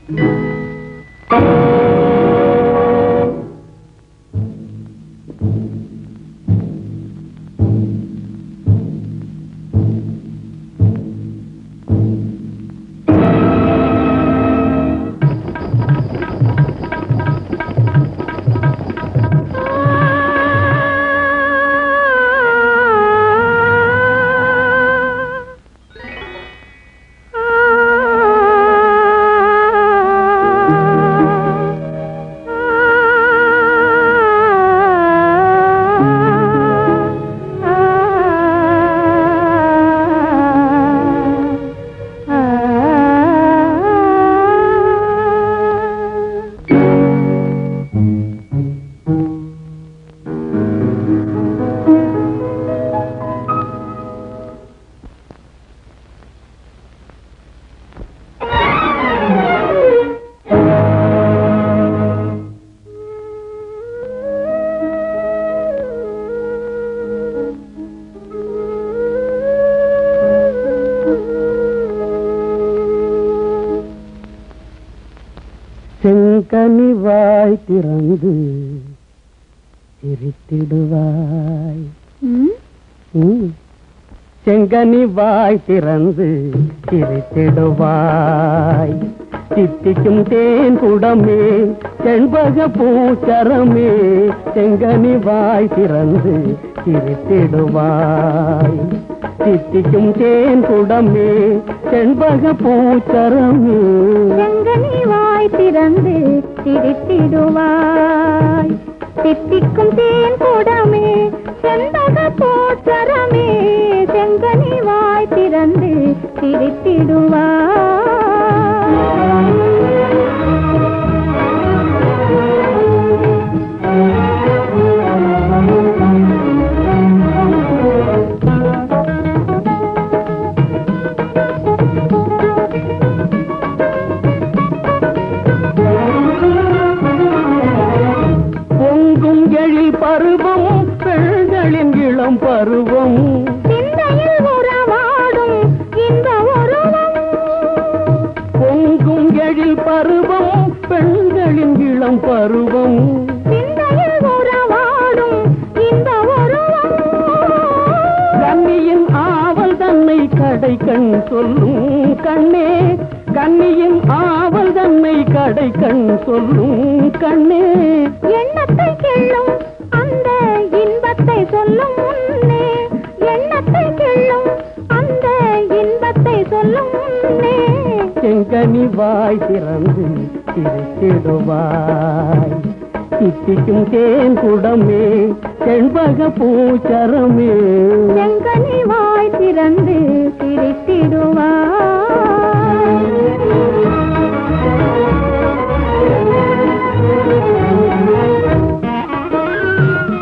செங்கனி வாய் திறந்து சிரித்திடுவாய் ம். செங்கனி வாய் திறந்து சிரித்திடுவாய் சித்திக்கும் தேன் குடமே செண்பக பூச்சரமே செங்கனி வாய் திறந்து சிரித்திடுவாய் சித்திக்கும் தேன் குடமே செண்பக பூச்சரமே செங்கனி வாய் திறந்து சிரித்திடுவாய் தித்திக்கும் தேன் கூடமே செண்பக போற்றரமே செங்கனி வாய் திறந்து சிரித்திடுவாய் பொங்கும் எழில் பருவம் பெண்களின் இளம் பருவம் சிந்தையில் உறவாடும் இந்த உருவம் பொங்கும் எழில் பருவம் பெண்களின் இளம் பருவம் சிந்தையில் உறவாடும் இந்த உருவம் கன்னியின் ஆவல் தன்னை கடை கண் சொல்லும் கண்ணே கன்னியின் ஆவல் தன்னை கடை கண் சொல்லும் கண்ணே எண்ணத்தை கிள்ளும் அந்த இன்பத்தை சொல்லும் முன்னே எண்ணத்தை கிள்ளும் அந்த இன்பத்தை சொல்லும் முன்னே செங்கனி வாய் திறந்து சிரித்திடுவாய் சித்திக்கும் தேன் குடமே செண்பக பூச்சரமே செங்கனி வாய் திறந்து சிரித்திடுவாய்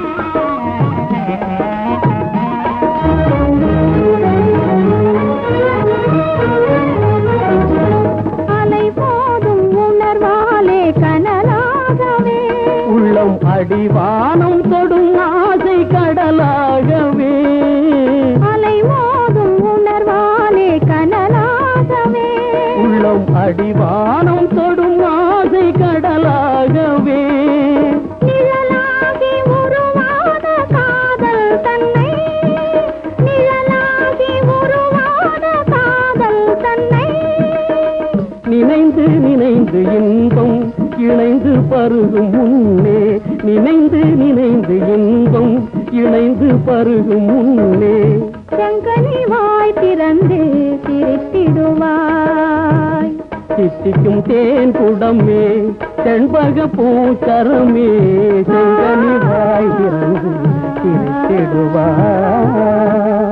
அலை போதும் உணர்வாலே கனலாகவே உள்ளம் அடிவானம் தொடும் ஆசை கடலாகவே அலை மோதும் உணர்வாலே கனலாகவே உள்ளம் அடிவானம் தொடும் ஆசை கடலாகவே நிழலாகி உருவான காதல் தன்னை நிழலாகி உருவான காதல் தன்னை நினைந்து நினைந்து இன்பம் இணைந்து பருகும் முன்னே நினைந்து நினைந்து இன்பம் இணைந்து பருகும் முன்னே செங்கனி வாய் திறந்து சிரித்திடுவாய் சித்திக்கும் தேன் குடமே செண்பக பூச்சரமே செங்கனி வாய் திறந்து சிரித்திடுவாய்